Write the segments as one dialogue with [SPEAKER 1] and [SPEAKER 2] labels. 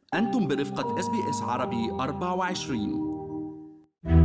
[SPEAKER 1] أنتم برفقة اس بي اس عربي 24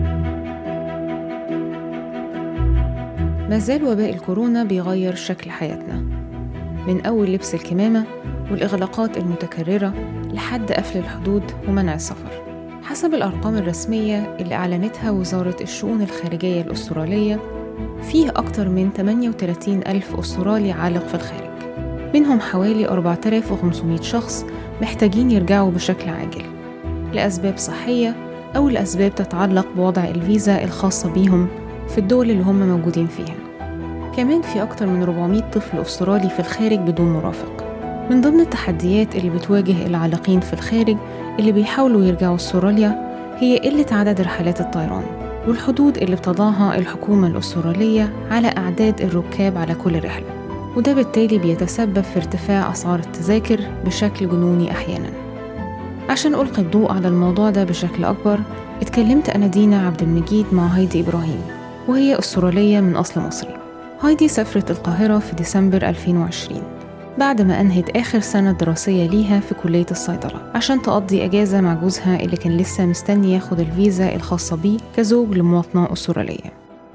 [SPEAKER 2] ما زال وباء الكورونا بيغير شكل حياتنا من أول لبس الكمامة والإغلاقات المتكررة لحد قفل الحدود ومنع السفر حسب الأرقام الرسمية اللي أعلنتها وزارة الشؤون الخارجية الأسترالية فيه أكتر من 38 ألف أسترالي عالق في الخارج منهم حوالي 4500 شخص محتاجين يرجعوا بشكل عاجل لأسباب صحية أو لأسباب تتعلق بوضع الفيزا الخاصة بيهم في الدول اللي هم موجودين فيها كمان في أكتر من 400 طفل أسترالي في الخارج بدون مرافق من ضمن التحديات اللي بتواجه العالقين في الخارج اللي بيحاولوا يرجعوا استراليا هي قلة عدد رحلات الطيران والحدود اللي بتضعها الحكومة الأسترالية على أعداد الركاب على كل رحلة وده بالتالي بيتسبب في ارتفاع أسعار التذاكر بشكل جنوني أحيانا عشان ألقي الضوء على الموضوع ده بشكل أكبر اتكلمت أنا دينا عبد المجيد مع هايدي إبراهيم وهي أسترالية من أصل مصري هايدي سافرت القاهرة في ديسمبر 2020 بعد ما أنهت آخر سنة دراسية ليها في كلية الصيدلة عشان تقضي أجازة مع جوزها اللي كان لسه مستني ياخد الفيزا الخاصة بيه كزوج لمواطنة أسترالية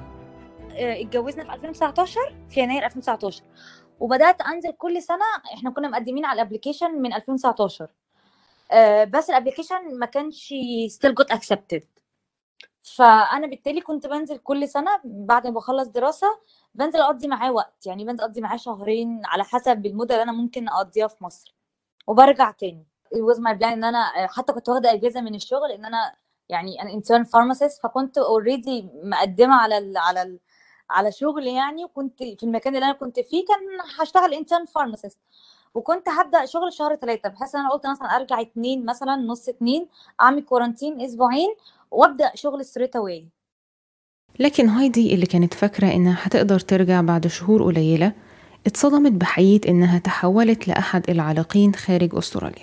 [SPEAKER 3] اتجوزنا في 2019 في يناير 2019 وبدات انزل كل سنه احنا كنا مقدمين على الابلكيشن من 2019 آه، بس الابلكيشن ما كانش ستيل جوت اكسبتد فانا بالتالي كنت بنزل كل سنه بعد ما بخلص دراسه بنزل اقضي معاه وقت يعني بنزل اقضي معاه شهرين على حسب المده اللي انا ممكن اقضيها في مصر وبرجع تاني it was my plan ان انا حتى كنت واخده اجازه من الشغل ان انا يعني انا انترن فارماسيست فكنت اوريدي مقدمه على ال على ال على شغل يعني وكنت في المكان اللي انا كنت فيه كان هشتغل انترن فارماسيست وكنت هبدا شغل شهر ثلاثة بحيث ان انا قلت مثلا ارجع اتنين مثلا نص اتنين اعمل كورانتين اسبوعين وابدا شغل ستريت اواي
[SPEAKER 2] لكن هايدي اللي كانت فاكرة إنها هتقدر ترجع بعد شهور قليلة اتصدمت بحقيقة إنها تحولت لأحد العالقين خارج أستراليا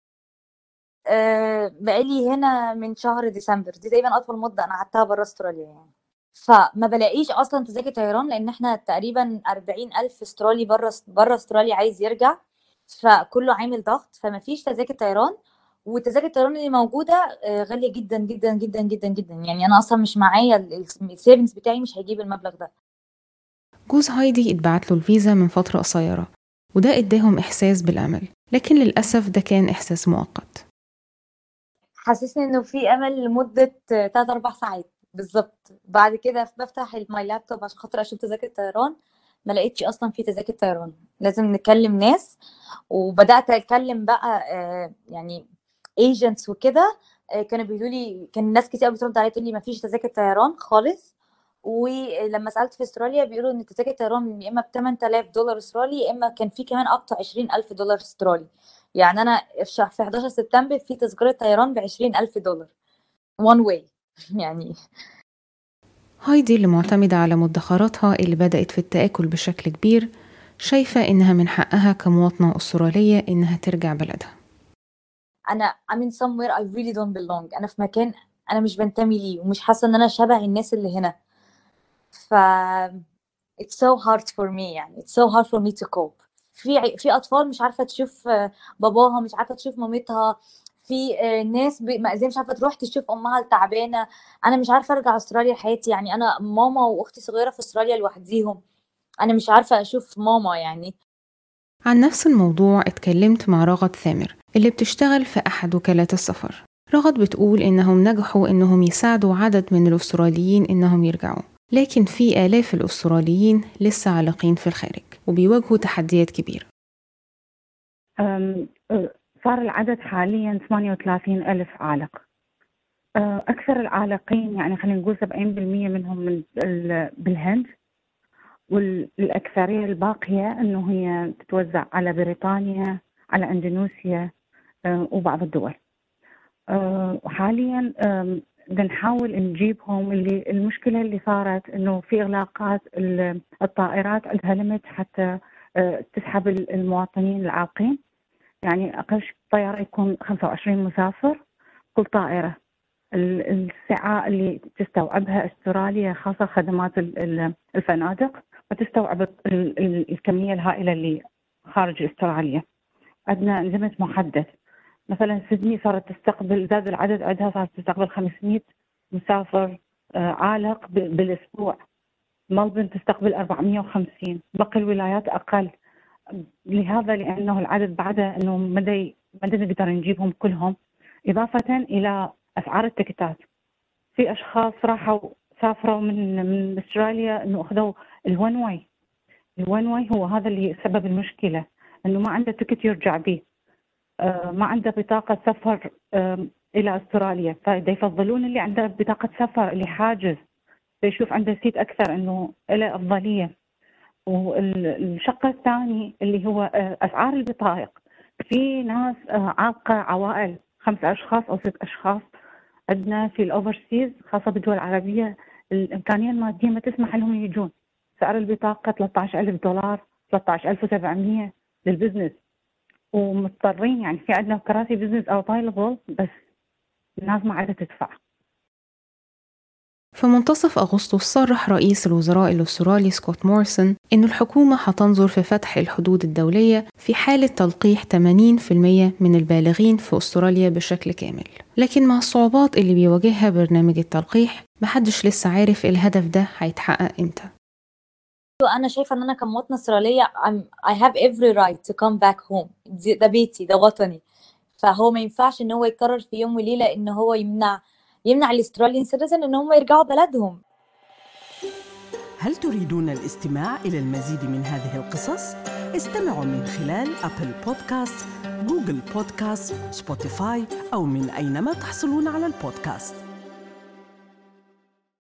[SPEAKER 3] أه بقالي هنا من شهر ديسمبر دي تقريبا اطول مده انا قعدتها بره استراليا يعني فما بلاقيش اصلا تذاكر طيران لان احنا تقريبا 40 الف استرالي بره بره استراليا عايز يرجع فكله عامل ضغط فما فيش تذاكر طيران وتذاكر الطيران اللي موجوده غاليه جدا جدا جدا جدا جدا يعني انا اصلا مش معايا السيفنجز بتاعي مش هيجيب المبلغ ده
[SPEAKER 2] جوز هايدي اتبعت له الفيزا من فترة قصيرة وده اداهم إحساس بالأمل لكن للأسف ده كان إحساس مؤقت
[SPEAKER 3] حسسني انه في امل لمده 3 4 ساعات بالظبط بعد كده بفتح ماي لابتوب عشان خاطر اشوف تذاكر طيران ما لقيتش اصلا في تذاكر طيران لازم نكلم ناس وبدات اتكلم بقى يعني ايجنتس وكده كانوا بيقولوا لي كان ناس كتير بترد عليا تقول لي ما فيش تذاكر طيران خالص ولما سالت في استراليا بيقولوا ان تذاكر الطيران يا اما ب 8000 دولار استرالي يا اما كان في كمان اقطع 20000 دولار استرالي يعني انا في 11 سبتمبر في تذكره طيران ب 20000 دولار وان واي يعني
[SPEAKER 2] هايدي اللي معتمدة على مدخراتها اللي بدأت في التآكل بشكل كبير شايفة إنها من حقها كمواطنة أسترالية إنها ترجع بلدها
[SPEAKER 3] انا I'm in somewhere I really don't belong انا في مكان انا مش بنتمي ليه ومش حاسه ان انا شبه الناس اللي هنا ف it's so hard for me يعني it's so hard for me to cope في في اطفال مش عارفه تشوف باباها مش عارفه تشوف مامتها في ناس مأذيه مش عارفه تروح تشوف امها التعبانه انا مش عارفه ارجع استراليا لحياتي يعني انا ماما واختي صغيره في استراليا لوحديهم انا مش عارفه اشوف ماما يعني
[SPEAKER 2] عن نفس الموضوع اتكلمت مع رغد ثامر اللي بتشتغل في أحد وكالات السفر رغد بتقول إنهم نجحوا إنهم يساعدوا عدد من الأستراليين إنهم يرجعوا لكن في آلاف الأستراليين لسه عالقين في الخارج وبيواجهوا تحديات كبيرة
[SPEAKER 4] صار العدد حاليا 38 ألف عالق أكثر العالقين يعني خلينا نقول 70% منهم من بالهند والأكثرية الباقية أنه هي تتوزع على بريطانيا على أندونيسيا وبعض الدول وحاليا بنحاول نجيبهم اللي المشكلة اللي صارت أنه في إغلاقات الطائرات عندها ليمت حتى تسحب المواطنين العاقين يعني أقل طيارة يكون 25 مسافر كل طائرة السعة اللي تستوعبها استراليا خاصة خدمات الفنادق وتستوعب الكمية الهائلة اللي خارج استراليا عندنا ليمت محدد مثلا سيدني صارت تستقبل زاد العدد عندها صارت تستقبل 500 مسافر آه، عالق بالاسبوع ملبن تستقبل 450 باقي الولايات اقل لهذا لانه العدد بعده انه ما ما نقدر نجيبهم كلهم اضافه الى اسعار التكتات في اشخاص راحوا سافروا من من استراليا انه اخذوا الون واي الون واي هو هذا اللي سبب المشكله انه ما عنده تكت يرجع به آه، ما عنده بطاقه سفر الى استراليا فيفضلون اللي عنده بطاقه سفر اللي حاجز فيشوف عنده سيت اكثر انه له افضليه والشق الثاني اللي هو آه، اسعار البطائق في ناس آه، عاقه عوائل خمس اشخاص او ست اشخاص عندنا في الاوفرسيز خاصه بالدول العربيه الامكانيه الماديه ما تسمح لهم يجون سعر البطاقه 13000 دولار 13700 للبزنس ومضطرين يعني في عندنا كراسي بزنس افايلبل بس الناس ما عادة تدفع
[SPEAKER 2] في منتصف أغسطس صرح رئيس الوزراء الأسترالي سكوت مورسون إن الحكومة هتنظر في فتح الحدود الدولية في حالة تلقيح 80% من البالغين في أستراليا بشكل كامل لكن مع الصعوبات اللي بيواجهها برنامج التلقيح محدش لسه عارف الهدف ده هيتحقق إمتى
[SPEAKER 3] أنا شايفة إن أنا كمواطنة أسترالية I have every right to come back home ده بيتي ده وطني فهو ما ينفعش إن هو يقرر في يوم وليلة إن هو يمنع يمنع الاستراليان سيتيزن ان هم يرجعوا بلدهم
[SPEAKER 5] هل تريدون الاستماع إلى المزيد من هذه القصص؟ استمعوا من خلال أبل بودكاست، جوجل بودكاست، سبوتيفاي أو من أينما تحصلون على البودكاست